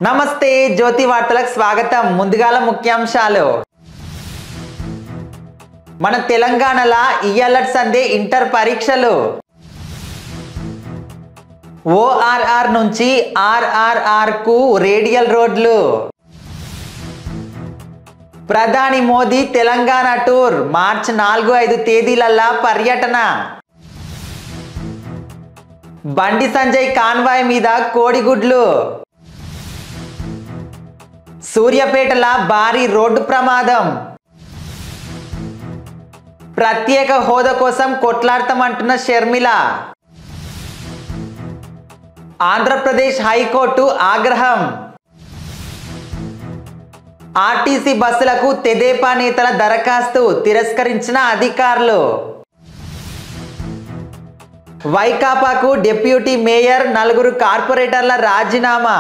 నమస్తే జ్యోతి వార్తలకు స్వాగతం ముందుగాల ముఖ్యాంశాలు మన తెలంగాణలో ఇయలట్స్ అందే ఇంటర్ పరీక్షలు ఓఆర్ఆర్ నుంచి ఆర్ఆర్ఆర్ కు రేడియల్ రోడ్లు ప్రధాని మోదీ తెలంగాణ టూర్ మార్చ్ నాలుగు ఐదు తేదీలల్లా పర్యటన బండి సంజయ్ కాన్వాయ్ మీద కోడిగుడ్లు సూర్యాపేటల భారీ రోడ్డు ప్రమాదం ప్రత్యేక హోదా కోసం కొట్లాడతామంటున్న షర్మిల ఆంధ్రప్రదేశ్ హైకోర్టు ఆగ్రహం ఆర్టీసీ బస్సులకు తెదేపా నేతల దరఖాస్తు తిరస్కరించిన అధికారులు వైకాపాకు డిప్యూటీ మేయర్ నలుగురు కార్పొరేటర్ల రాజీనామా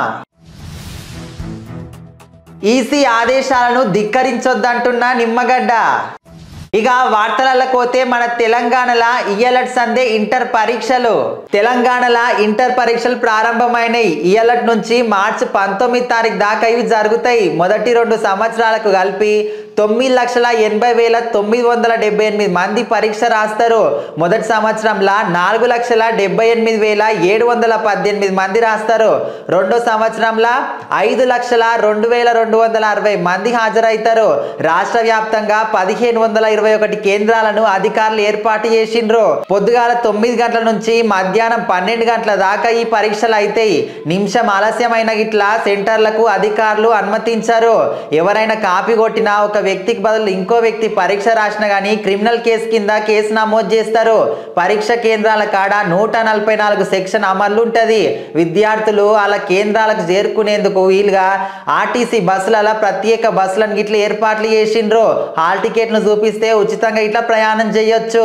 ఈసీ ఆదేశాలను ధిక్కరించొద్దంటున్న నిమ్మగడ్డ ఇక వార్తలలో పోతే మన తెలంగాణల ఇయలట్ సందే ఇంటర్ పరీక్షలు తెలంగాణల ఇంటర్ పరీక్షలు ప్రారంభమైనాయి ఇయలట్ నుంచి మార్చి పంతొమ్మిది తారీఖు దాకా ఇవి జరుగుతాయి మొదటి రెండు సంవత్సరాలకు కలిపి తొమ్మిది లక్షల ఎనభై వేల తొమ్మిది వందల డెబ్బై ఎనిమిది మంది పరీక్ష రాస్తారు మొదటి సంవత్సరంలో నాలుగు లక్షల డెబ్బై ఎనిమిది వేల ఏడు వందల పద్దెనిమిది మంది రాస్తారు రెండో సంవత్సరంలో ఐదు లక్షల రెండు వేల రెండు వందల అరవై మంది హాజరవుతారు రాష్ట్ర వ్యాప్తంగా పదిహేను వందల ఇరవై ఒకటి కేంద్రాలను అధికారులు ఏర్పాటు చేసిండ్రు పొద్దుగాల తొమ్మిది గంటల నుంచి మధ్యాహ్నం పన్నెండు గంటల దాకా ఈ పరీక్షలు అవుతాయి నిమిషం ఆలస్యమైన ఇట్లా సెంటర్లకు అధికారులు అనుమతించారు ఎవరైనా కాపీ కొట్టినా ఒక వ్యక్తికి బదులు ఇంకో వ్యక్తి పరీక్ష రాసిన కానీ క్రిమినల్ కేసు కింద కేసు నమోదు చేస్తారు పరీక్ష కేంద్రాల కాడ నూట నలభై నాలుగు సెక్షన్ అమలు ఉంటుంది విద్యార్థులు అలా కేంద్రాలకు చేరుకునేందుకు వీలుగా ఆర్టీసీ బస్సులలో ప్రత్యేక బస్సులను ఇట్లా ఏర్పాట్లు చేసిండ్రు హాల్ టికెట్ను చూపిస్తే ఉచితంగా ఇట్లా ప్రయాణం చేయొచ్చు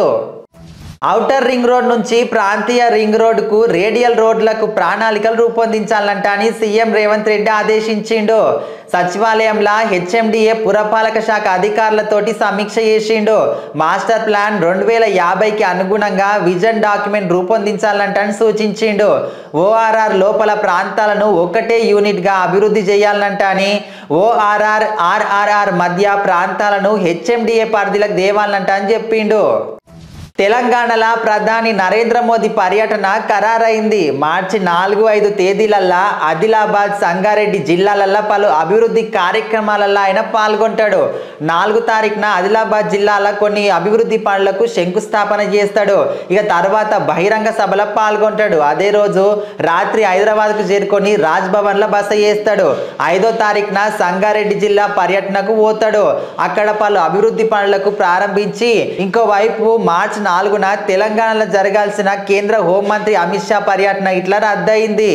ఔటర్ రింగ్ రోడ్ నుంచి ప్రాంతీయ రింగ్ రోడ్డుకు రేడియల్ రోడ్లకు ప్రణాళికలు రూపొందించాలంట అని సీఎం రేవంత్ రెడ్డి ఆదేశించిండు సచివాలయంలో హెచ్ఎండిఏ పురపాలక శాఖ అధికారులతోటి సమీక్ష చేసిండు మాస్టర్ ప్లాన్ రెండు వేల యాభైకి అనుగుణంగా విజన్ డాక్యుమెంట్ రూపొందించాలంట అని సూచించిండు ఓఆర్ఆర్ లోపల ప్రాంతాలను ఒకటే యూనిట్గా అభివృద్ధి చేయాలంట అని ఓఆర్ఆర్ ఆర్ఆర్ఆర్ మధ్య ప్రాంతాలను హెచ్ఎండిఏ పరిధిలకు దేవాలంట అని చెప్పిండు తెలంగాణలో ప్రధాని నరేంద్ర మోదీ పర్యటన ఖరారైంది మార్చి నాలుగు ఐదు తేదీలల్లా ఆదిలాబాద్ సంగారెడ్డి జిల్లాలల్లో పలు అభివృద్ధి కార్యక్రమాలలో ఆయన పాల్గొంటాడు నాలుగు తారీఖున ఆదిలాబాద్ జిల్లాలో కొన్ని అభివృద్ధి పనులకు శంకుస్థాపన చేస్తాడు ఇక తర్వాత బహిరంగ సభలో పాల్గొంటాడు అదే రోజు రాత్రి హైదరాబాద్కు చేరుకొని రాజ్ భవన్లో బస చేస్తాడు ఐదో తారీఖున సంగారెడ్డి జిల్లా పర్యటనకు పోతాడు అక్కడ పలు అభివృద్ధి పనులకు ప్రారంభించి ఇంకోవైపు మార్చి నాలుగున తెలంగాణలో జరగాల్సిన కేంద్ర హోంమంత్రి అమిత్ షా పర్యటన ఇట్లా రద్దయింది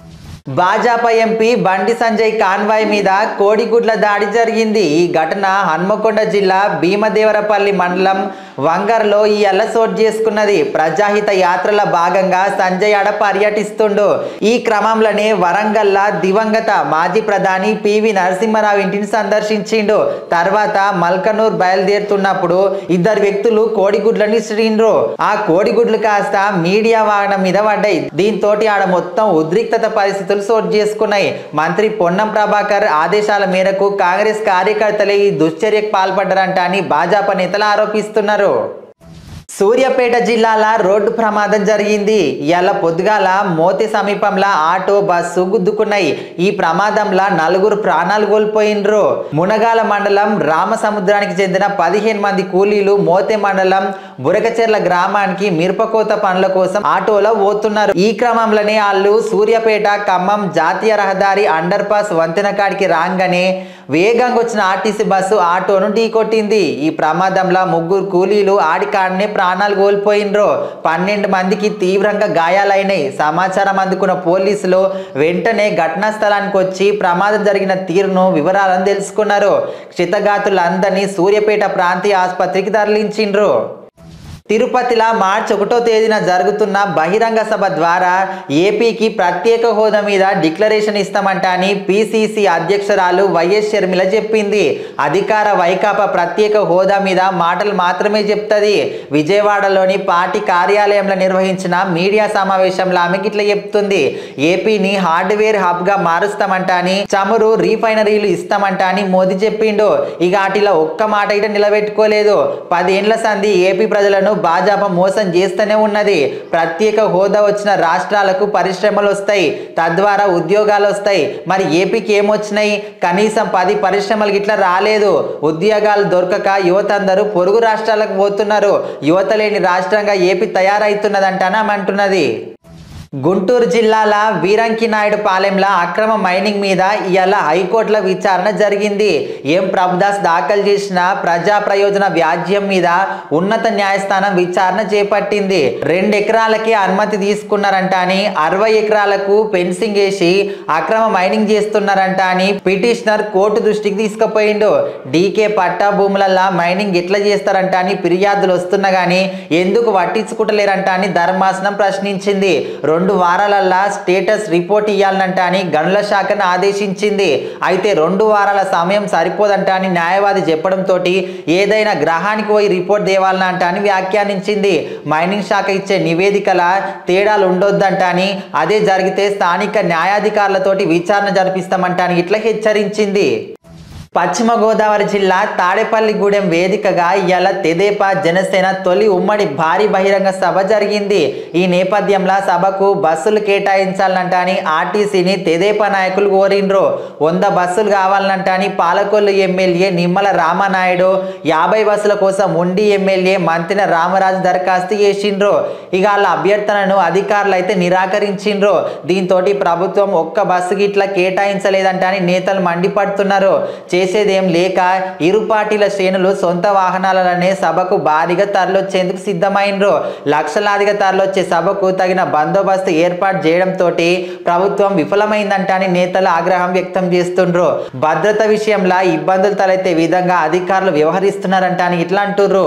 భాజపా ఎంపీ బండి సంజయ్ కాన్వాయ్ మీద కోడిగుడ్ల దాడి జరిగింది ఈ ఘటన హన్మకొండ జిల్లా భీమదేవరపల్లి మండలం వంగర్లో ఈ చోటు చేసుకున్నది ప్రజాహిత యాత్రల భాగంగా సంజయ్ ఆడ పర్యటిస్తుండు ఈ క్రమంలోనే వరంగల్లా దివంగత మాజీ ప్రధాని పివి నరసింహారావు ఇంటిని సందర్శించిండు తర్వాత మల్కనూర్ బయలుదేరుతున్నప్పుడు ఇద్దరు వ్యక్తులు కోడిగుడ్లను ఇస్తుండ్రు ఆ కోడిగుడ్లు కాస్త మీడియా వాహనం మీద పడ్డాయి దీంతో ఆడ మొత్తం ఉద్రిక్తత పరిస్థితులు చోటు చేసుకున్నాయి మంత్రి పొన్నం ప్రభాకర్ ఆదేశాల మేరకు కాంగ్రెస్ కార్యకర్తలే ఈ దుశ్చర్యకు పాల్పడ్డారంట అని భాజపా నేతలు ఆరోపిస్తున్నారు సూర్యాపేట జిల్లాల రోడ్డు ప్రమాదం జరిగింది ఇవాళ పొద్దుగాల మోతి సమీపంలో ఆటో బస్సు గుద్దుకున్నాయి ఈ ప్రమాదంలో నలుగురు ప్రాణాలు కోల్పోయినరు మునగాల మండలం రామసముద్రానికి చెందిన పదిహేను మంది కూలీలు మోతే మండలం బురకచెర్ల గ్రామానికి మిరపకోత పనుల కోసం ఆటోలో పోతున్నారు ఈ క్రమంలోనే వాళ్ళు సూర్యాపేట ఖమ్మం జాతీయ రహదారి అండర్ పాస్ వంతెన కాడికి రాగానే వేగంగా వచ్చిన ఆర్టీసీ బస్సు ఆటోను ఢీకొట్టింది ఈ ప్రమాదంలో ముగ్గురు కూలీలు ఆడికాడనే ప్రాణాలు కోల్పోయినరు పన్నెండు మందికి తీవ్రంగా గాయాలైనాయి సమాచారం అందుకున్న పోలీసులు వెంటనే ఘటనా స్థలానికి వచ్చి ప్రమాదం జరిగిన తీరును వివరాలను తెలుసుకున్నారు క్షితగాతులందరినీ సూర్యాపేట ప్రాంతీయ ఆసుపత్రికి తరలించిండ్రు తిరుపతిలో మార్చి ఒకటో తేదీన జరుగుతున్న బహిరంగ సభ ద్వారా ఏపీకి ప్రత్యేక హోదా మీద డిక్లరేషన్ ఇస్తామంట అని పిసిసి అధ్యక్షురాలు వైఎస్ షర్మిల చెప్పింది అధికార వైకాపా ప్రత్యేక హోదా మీద మాటలు మాత్రమే చెప్తుంది విజయవాడలోని పార్టీ కార్యాలయంలో నిర్వహించిన మీడియా సమావేశంలో ఆమె ఇట్లా చెప్తుంది ఏపీని హార్డ్వేర్ హబ్ గా మారుస్తామంట అని చమురు రీఫైనరీలు ఇస్తామంట అని మోదీ చెప్పిండు ఇక వాటిలో ఒక్క మాట ఇట నిలబెట్టుకోలేదు పదేండ్ల సంధి ఏపీ ప్రజలను భాజపా మోసం చేస్తూనే ఉన్నది ప్రత్యేక హోదా వచ్చిన రాష్ట్రాలకు పరిశ్రమలు వస్తాయి తద్వారా ఉద్యోగాలు వస్తాయి మరి ఏపీకి ఏమొచ్చినాయి కనీసం పది పరిశ్రమలు ఇట్లా రాలేదు ఉద్యోగాలు దొరకక యువత అందరూ పొరుగు రాష్ట్రాలకు పోతున్నారు యువత లేని రాష్ట్రంగా ఏపీ తయారైతున్నదంటాన అంటున్నది గుంటూరు జిల్లాల వీరంకి నాయుడు పాలెంలో అక్రమ మైనింగ్ మీద ఇవాళ హైకోర్టులో విచారణ జరిగింది ఎం ప్రభుదాస్ దాఖలు చేసిన ప్రజా ప్రయోజన వ్యాజ్యం మీద ఉన్నత న్యాయస్థానం విచారణ చేపట్టింది రెండు ఎకరాలకి అనుమతి తీసుకున్నారంట అని అరవై ఎకరాలకు ఫెన్సింగ్ వేసి అక్రమ మైనింగ్ చేస్తున్నారంట అని పిటిషనర్ కోర్టు దృష్టికి తీసుకుపోయిండు డీకే పట్టా భూములల్లా మైనింగ్ ఎట్లా చేస్తారంట అని ఫిర్యాదులు వస్తున్నా గానీ ఎందుకు పట్టించుకుంటలేరంట అని ధర్మాసనం ప్రశ్నించింది రెండు వారాలల్లా స్టేటస్ రిపోర్ట్ ఇవ్వాలంట అని గనుల శాఖను ఆదేశించింది అయితే రెండు వారాల సమయం సరిపోదంట అని న్యాయవాది చెప్పడంతో ఏదైనా గ్రహానికి పోయి రిపోర్ట్ దేవాలనంట అని వ్యాఖ్యానించింది మైనింగ్ శాఖ ఇచ్చే నివేదికల తేడాలు ఉండొద్దంట అని అదే జరిగితే స్థానిక న్యాయాధికారులతోటి విచారణ జరిపిస్తామంట అని ఇట్లా హెచ్చరించింది పశ్చిమ గోదావరి జిల్లా తాడేపల్లిగూడెం వేదికగా ఇవాళ తెదేపా జనసేన తొలి ఉమ్మడి భారీ బహిరంగ సభ జరిగింది ఈ నేపథ్యంలో సభకు బస్సులు కేటాయించాలంట అని ఆర్టీసీని తెదేపా నాయకులు కోరిండ్రు వంద బస్సులు కావాలంట అని పాలకొల్లు ఎమ్మెల్యే నిమ్మల రామనాయుడు యాభై బస్సుల కోసం ఉండి ఎమ్మెల్యే మంతిన రామరాజు దరఖాస్తు చేసిండ్రు ఇక వాళ్ళ అభ్యర్థనను అధికారులు అయితే నిరాకరించిండ్రు దీంతో ప్రభుత్వం ఒక్క బస్సు గిట్లా కేటాయించలేదంట అని నేతలు మండిపడుతున్నారు చేసేదేం లేక ఇరు పార్టీల శ్రేణులు సొంత వాహనాలనే సభకు భారీగా తరలొచ్చేందుకు సిద్ధమైనరు లక్షలాదిగా తరలొచ్చే సభకు తగిన బందోబస్తు ఏర్పాటు చేయడంతో ప్రభుత్వం విఫలమైందంట అని నేతలు ఆగ్రహం వ్యక్తం చేస్తుండ్రు భద్రత విషయంలో ఇబ్బందులు తలెత్తే విధంగా అధికారులు వ్యవహరిస్తున్నారంట అని ఇట్లా అంటుర్రు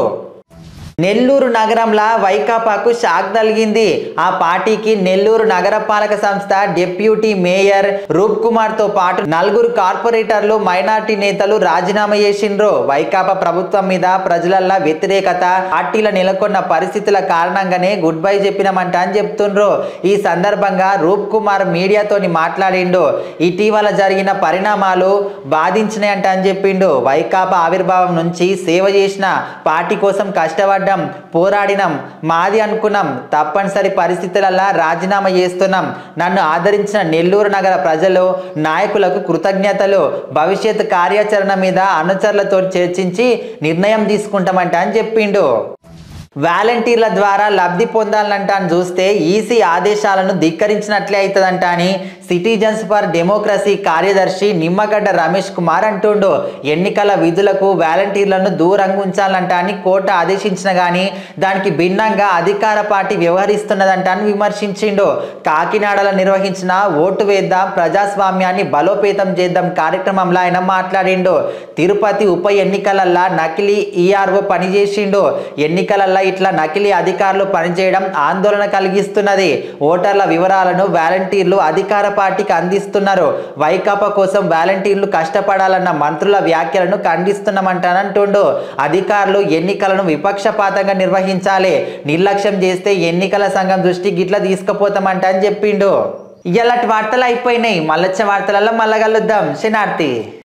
నెల్లూరు నగరంలో వైకాపాకు షాక్ తగిలింది ఆ పార్టీకి నెల్లూరు నగరపాలక సంస్థ డిప్యూటీ మేయర్ రూప్ కుమార్ తో పాటు నలుగురు కార్పొరేటర్లు మైనార్టీ నేతలు రాజీనామా చేసిండ్రు వైకాపా ప్రభుత్వం మీద ప్రజలల్లా వ్యతిరేకత పార్టీల నెలకొన్న పరిస్థితుల కారణంగానే గుడ్ బై చెప్పినామంట అని చెప్తుండ్రు ఈ సందర్భంగా రూప్ కుమార్ మీడియాతోని మాట్లాడిండు ఇటీవల జరిగిన పరిణామాలు బాధించినాయంట అని చెప్పిండు వైకాపా ఆవిర్భావం నుంచి సేవ చేసిన పార్టీ కోసం కష్టపడ్డాం పోరాడినాం మాది అనుకున్నాం తప్పనిసరి పరిస్థితులలో రాజీనామా చేస్తున్నాం నన్ను ఆదరించిన నెల్లూరు నగర ప్రజలు నాయకులకు కృతజ్ఞతలు భవిష్యత్ కార్యాచరణ మీద అనుచరులతో చర్చించి నిర్ణయం తీసుకుంటామంట అని చెప్పిండు వాలంటీర్ల ద్వారా లబ్ధి పొందాలంట అని చూస్తే ఈసీ ఆదేశాలను ధిక్కరించినట్లే అవుతుందంట అని సిటిజన్స్ ఫర్ డెమోక్రసీ కార్యదర్శి నిమ్మగడ్డ రమేష్ కుమార్ అంటుండు ఎన్నికల విధులకు వాలంటీర్లను దూరంగా ఉంచాలంట అని కోర్టు ఆదేశించిన కానీ దానికి భిన్నంగా అధికార పార్టీ వ్యవహరిస్తున్నదంట అని విమర్శించిండు కాకినాడలో నిర్వహించిన ఓటు వేద్దాం ప్రజాస్వామ్యాన్ని బలోపేతం చేద్దాం కార్యక్రమంలో ఆయన మాట్లాడిండు తిరుపతి ఉప ఎన్నికలల్లా నకిలీ ఈఆర్ఓ పనిచేసిండు ఎన్నికలల్లా ఇట్లా నకిలీ అధికారులు పనిచేయడం ఆందోళన కలిగిస్తున్నది ఓటర్ల వివరాలను వాలంటీర్లు అధికార పార్టీకి అందిస్తున్నారు వైకాపా కోసం వాలంటీర్లు కష్టపడాలన్న మంత్రుల వ్యాఖ్యలను ఖండిస్తున్నామంటానంటుండు అధికారులు ఎన్నికలను విపక్షపాతంగా నిర్వహించాలి నిర్లక్ష్యం చేస్తే ఎన్నికల సంఘం దృష్టి గిట్ల తీసుకుపోతామంట అని చెప్పిండు ఇలాంటి వార్తలు అయిపోయినాయి మళ్ళొచ్చే వార్తలలో మళ్ళా కలుద్దాం శనార్థి